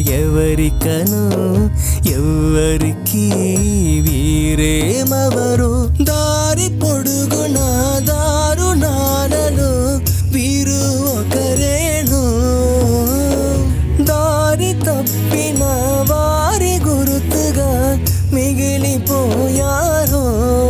ఎవరికను ఎవరికి వీరేమవరు దారి పొడుగున దారుణాలలో వీరు ఒకరేను దారి తప్పిన వారి గురుతుగా మిగిలిపోయారు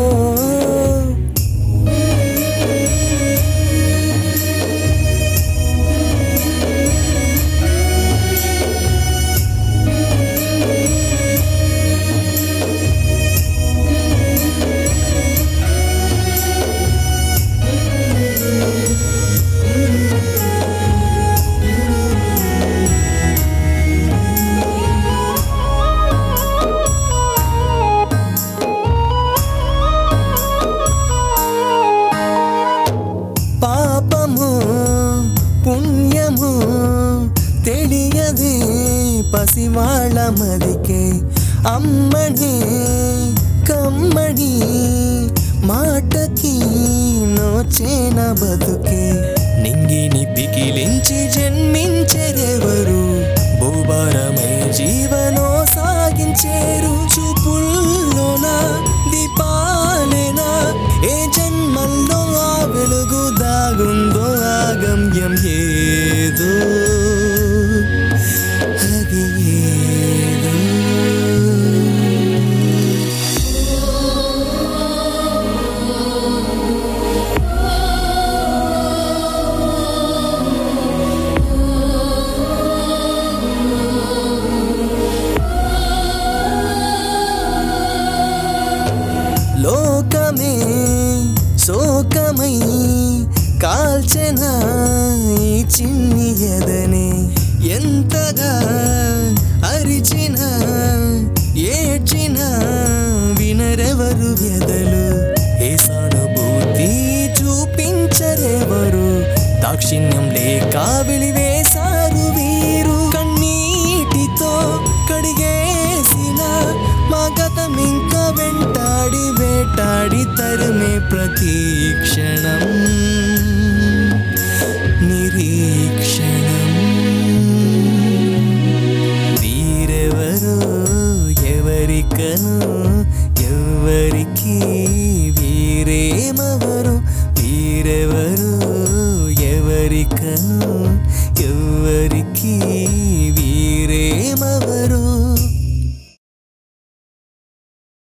పాపము పుణ్యము తెలియదే పసివాళ్ళ మదికే అమ్మని కమ్మడి మాటకి నోచేన బతుకే నింగిని పికిలించి జన్మించెరెవరు భూభారమై జీవనో సాగించేరు చూపుల్లోన దీపాలేనా ఏ జన్మల్లో ఆ వెలుగు దాగుందో ఆ గమ్యం ఏదో అది ఏదో లోకమే శోకమై కాల్చెన ఈ చిన్ని ఎదనే ఎంతగా అరిచిన ఏడ్చిన వినరెవరు వ్యదలు ఏ సానుభూతి చూపించరెవరు దాక్షిణ్యం లేక వెలివేశారు వీరు కన్నీటితో కడిగేసిన మా గతం ఇంకా వెంటాడి వేటాడి తరుమే ప్రతి క్షణం నిరీక్షణం వీరెవరో ఎవరికను ఎవరికి వీరేమవరు వీరెవరు ఎవరికను ఎవరికి వీరేమవరు